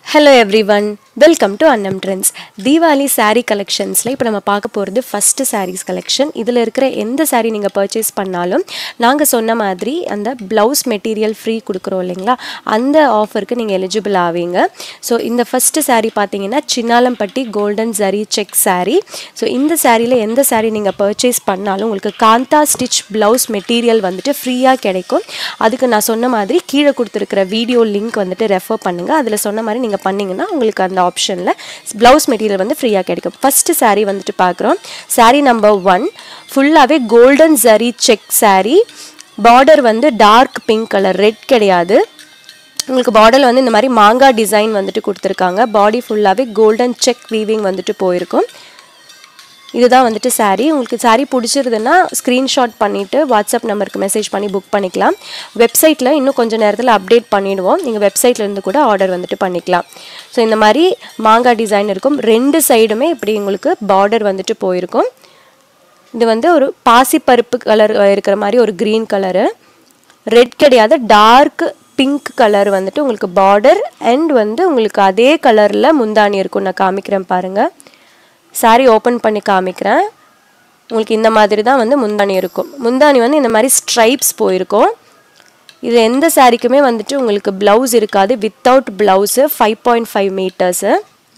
hello everyone welcome to Annam trends Deepavali saree கலெக்ஷன்ஸில் இப்போ நம்ம பார்க்க போகிறது ஃபஸ்ட்டு sarees கலெக்ஷன் இதில் இருக்கிற எந்த saree நீங்கள் பர்ச்சேஸ் பண்ணாலும் நாங்கள் சொன்ன மாதிரி அந்த ப்ளவுஸ் மெட்டீரியல் ஃப்ரீ கொடுக்குறோம் இல்லைங்களா அந்த ஆஃபருக்கு நீங்கள் எலிஜிபிள் ஆவீங்க ஸோ இந்த ஃபஸ்ட்டு saree பார்த்தீங்கன்னா Chinnalampatti golden zari check saree so இந்த சாரியில் எந்த saree நீங்கள் பர்ச்சேஸ் பண்ணாலும் உங்களுக்கு காந்தா ஸ்டிச் ப்ளவுஸ் மெட்டீரியல் வந்துட்டு ஃப்ரீயாக கிடைக்கும் அதுக்கு நான் சொன்ன மாதிரி கீழே கொடுத்துருக்கிற வீடியோ லிங்க் வந்துட்டு ரெஃபர் பண்ணுங்கள் அதில் சொன்ன மாதிரி நீங்கள் பண்ணிங்கன்னா உங்களுக்கு அந்த ஆப்ஷனில் ப்ளவுஸ் மெட்டீரியல் வந்து ஃப்ரீயாக கிடைக்கும் ஃபஸ்ட்டு saree வந்துட்டு பார்க்குறோம் saree நம்பர் ஒன் ஃபுல்லாகவே golden zari check saree border வந்து டார்க் பிங்க் கலர் ரெட் கிடையாது உங்களுக்கு பார்டர் வந்து இந்த மாதிரி மாங்காய் டிசைன் வந்துட்டு கொடுத்துருக்காங்க பாடி ஃபுல்லாகவே கோல்டன் செக் வீவிங் வந்துட்டு போயிருக்கும் இதுதான் வந்துட்டு saree உங்களுக்கு saree பிடிச்சிருதுன்னா ஸ்க்ரீன்ஷாட் பண்ணிவிட்டு வாட்ஸ்அப் நம்பருக்கு மெசேஜ் பண்ணி புக் பண்ணிக்கலாம் வெப்சைட்டில் இன்னும் கொஞ்சம் நேரத்தில் அப்டேட் பண்ணிடுவோம் நீங்கள் வெப்சைட்லேருந்து கூட ஆர்டர் வந்துட்டு பண்ணிக்கலாம் ஸோ இந்த மாதிரி மாங்காய் டிசைன் இருக்கும் ரெண்டு சைடுமே இப்படி உங்களுக்கு பார்டர் வந்துட்டு போயிருக்கும் இது வந்து ஒரு பாசிப்பருப்பு கலர் இருக்கிற மாதிரி ஒரு க்ரீன் கலரு ரெட் கிடையாது டார்க் பிங்க் கலர் வந்துட்டு உங்களுக்கு பார்டர் அண்ட் வந்து உங்களுக்கு அதே கலரில் முந்தாணி இருக்கும் நான் காமிக்கிறேன் பாருங்கள் saree ஓப்பன் பண்ணி காமிக்கிறேன் உங்களுக்கு இந்த மாதிரி தான் வந்து முந்தாணி இருக்கும் முந்தாணி வந்து இந்த மாதிரி ஸ்ட்ரைப்ஸ் போயிருக்கும் இது எந்த சாரிக்குமே வந்துட்டு உங்களுக்கு ப்ளவுஸ் இருக்காது without blouse five point five metres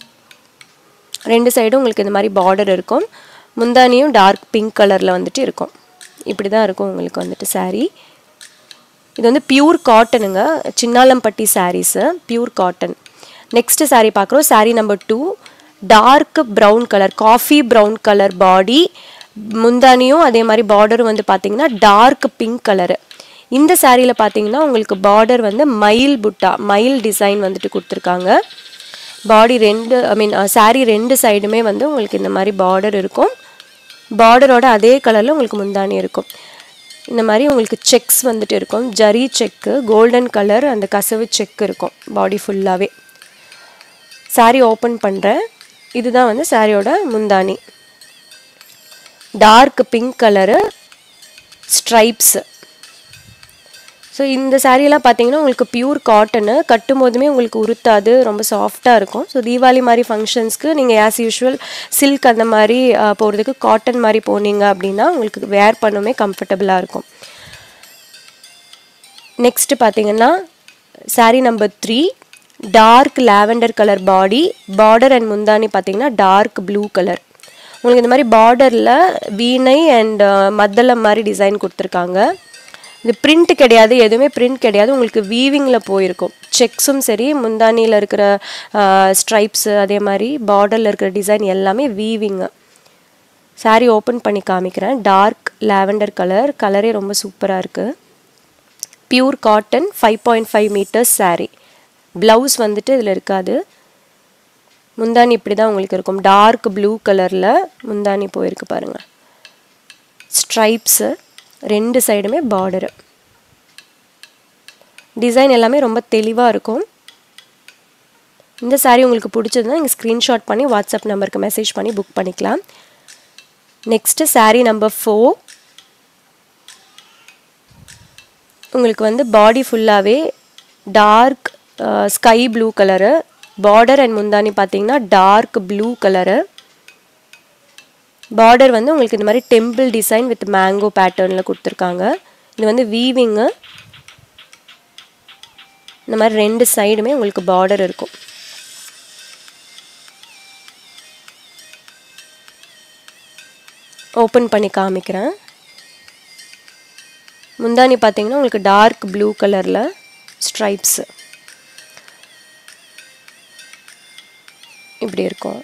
ரெண்டு சைடும் உங்களுக்கு இந்த மாதிரி பார்டர் இருக்கும் முந்தானியும் டார்க் பிங்க் கலரில் வந்துட்டு இருக்கும் இப்படி தான் இருக்கும் உங்களுக்கு வந்துட்டு saree இது வந்து பியூர் காட்டனுங்க Chinnalampatti sarees pure cotton next saree பார்க்குறோம் saree number two dark brown colour coffee brown colour body முந்தானியும் அதே மாதிரி பார்டரும் வந்து பார்த்தீங்கன்னா டார்க் பிங்க் கலரு இந்த சாரியில் பார்த்தீங்கன்னா உங்களுக்கு பார்டர் வந்து மயில் புட்டா மயில் டிசைன் வந்துட்டு கொடுத்துருக்காங்க பாடி ரெண்டு ஐ மீன் saree ரெண்டு சைடுமே வந்து உங்களுக்கு இந்த மாதிரி பார்டர் இருக்கும் பார்டரோட அதே கலரில் உங்களுக்கு முந்தானி இருக்கும் இந்த மாதிரி உங்களுக்கு செக்ஸ் வந்துட்டு இருக்கும் ஜரி செக்கு கோல்டன் கலர் அந்த கசவு செக் இருக்கும் பாடி ஃபுல்லாகவே saree ஓப்பன் பண்ணுறேன் இதுதான் வந்து சாரியோட முந்தானி dark pink colour stripes so இந்த சாரியெல்லாம் பார்த்தீங்கன்னா உங்களுக்கு பியூர் காட்டனு கட்டும் போதுமே உங்களுக்கு உருத்தாது ரொம்ப சாஃப்டாக இருக்கும் ஸோ தீபாவளி மாதிரி ஃபங்க்ஷன்ஸ்க்கு நீங்கள் ஆஸ் யூஷுவல் சில்க் அந்த மாதிரி போகிறதுக்கு காட்டன் மாதிரி போனீங்க அப்படின்னா உங்களுக்கு வேர் பண்ணுமே கம்ஃபர்டபுளாக இருக்கும் நெக்ஸ்ட் பார்த்தீங்கன்னா saree number three dark lavender colour body border and முந்தானி பார்த்தீங்கன்னா டார்க் ப்ளூ கலர் உங்களுக்கு இந்த மாதிரி பார்டரில் வீணை அண்ட் மத்தளம் மாதிரி டிசைன் கொடுத்துருக்காங்க இது பிரிண்ட் கிடையாது எதுவுமே பிரிண்ட் கிடையாது உங்களுக்கு வீவிங்கில் போயிருக்கும் செக்ஸும் சரி முந்தானியில் இருக்கிற ஸ்ட்ரைப்ஸு அதே மாதிரி பார்டரில் இருக்கிற டிசைன் எல்லாமே வீவிங்கு saree ஓப்பன் பண்ணி காமிக்கிறேன் டார்க் லாவெண்டர் கலர் கலரே ரொம்ப சூப்பராக இருக்குது pure cotton five point five metres saree blouse வந்துட்டு இதில் இருக்காது முந்தானி இப்படி தான் உங்களுக்கு இருக்கும் டார்க் ப்ளூ கலரில் முந்தானி போயிருக்கு பாருங்கள் ஸ்ட்ரைப்ஸு ரெண்டு சைடுமே பார்டரு டிசைன் எல்லாமே ரொம்ப தெளிவாக இருக்கும் இந்த saree உங்களுக்கு பிடிச்சதுன்னா நீங்கள் ஸ்க்ரீன்ஷாட் பண்ணி வாட்ஸ்அப் நம்பருக்கு மெசேஜ் பண்ணி புக் பண்ணிக்கலாம் நெக்ஸ்ட்டு saree நம்பர் ஃபோர் உங்களுக்கு வந்து பாடி ஃபுல்லாகவே dark sky blue colour border and முந்தானி பார்த்தீங்கன்னா டார்க் ப்ளூ கலரு பார்டர் வந்து உங்களுக்கு இந்த மாதிரி டெம்பிள் டிசைன் வித் மேங்கோ பேட்டர்னில் கொடுத்துருக்காங்க இது வந்து வீவிங்கு இந்த மாதிரி ரெண்டு சைடுமே உங்களுக்கு பார்டர் இருக்கும் ஓப்பன் பண்ணி காமிக்கிறேன் முந்தானி பார்த்தீங்கன்னா உங்களுக்கு டார்க் ப்ளூ கலரில் ஸ்ட்ரைப்ஸு இப்படி இருக்கும்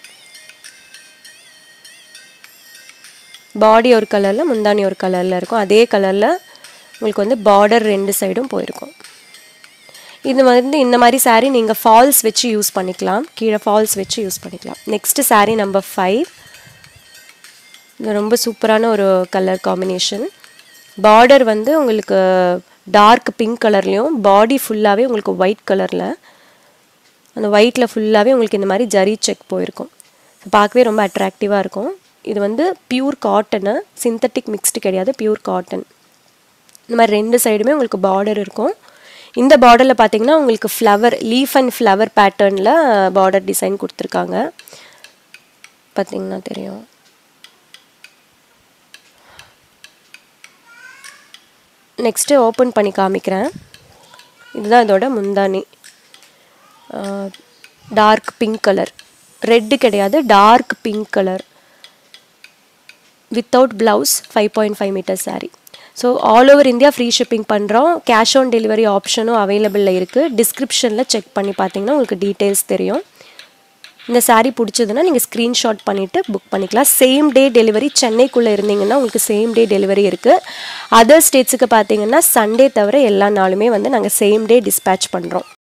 பாடி ஒரு கலரில் முந்தானி ஒரு கலரில் இருக்கும் அதே கலரில் உங்களுக்கு வந்து பார்டர் ரெண்டு சைடும் போயிருக்கும் இது வந்து இந்த மாதிரி saree நீங்கள் ஃபால்ஸ் வச்சு யூஸ் பண்ணிக்கலாம் கீழே ஃபால்ஸ் வச்சு யூஸ் பண்ணிக்கலாம் நெக்ஸ்ட்டு saree நம்பர் ஃபைவ் இது ரொம்ப சூப்பரான ஒரு கலர் காம்பினேஷன் பார்டர் வந்து உங்களுக்கு டார்க் பிங்க் கலர்லேயும் பாடி ஃபுல்லாகவே உங்களுக்கு ஒயிட் கலரில் அந்த ஒயிட்டில் ஃபுல்லாகவே உங்களுக்கு இந்த மாதிரி ஜரி செக் போயிருக்கும் பார்க்கவே ரொம்ப அட்ராக்டிவாக இருக்கும் இது வந்து பியூர் காட்டனு சிந்தட்டிக் மிக்ஸ்டு கிடையாது பியூர் காட்டன் இந்த மாதிரி ரெண்டு சைடுமே உங்களுக்கு பார்டர் இருக்கும் இந்த பார்டரில் பார்த்தீங்கன்னா உங்களுக்கு ஃப்ளவர் லீஃப் அண்ட் ஃப்ளவர் பேட்டர்னில் பார்டர் டிசைன் கொடுத்துருக்காங்க பார்த்தீங்கன்னா தெரியும் நெக்ஸ்ட்டு ஓப்பன் பண்ணி காமிக்கிறேன் இதுதான் இதோட முந்தானி டார்க் பிங்க் கலர் ரெட்டு கிடையாது dark pink colour without blouse five point five metre saree so all over India free shipping பண்ணுறோம் கேஷ் ஆன் டெலிவரி ஆப்ஷனும் அவைலபிளில் இருக்குது டிஸ்கிரிப்ஷனில் செக் பண்ணி பார்த்தீங்கன்னா உங்களுக்கு டீட்டெயில்ஸ் தெரியும் இந்த சாரீ பிடிச்சதுன்னா நீங்கள் ஸ்க்ரீன்ஷாட் பண்ணிவிட்டு புக் பண்ணிக்கலாம் சேம் டே டெலிவரி சென்னைக்குள்ளே இருந்தீங்கன்னா உங்களுக்கு சேம் டே டெலிவரி இருக்குது அதர் ஸ்டேட்ஸுக்கு பார்த்தீங்கன்னா சண்டே தவிர எல்லா நாளுமே வந்து நாங்கள் சேம் டே டிஸ்பேச் பண்ணுறோம்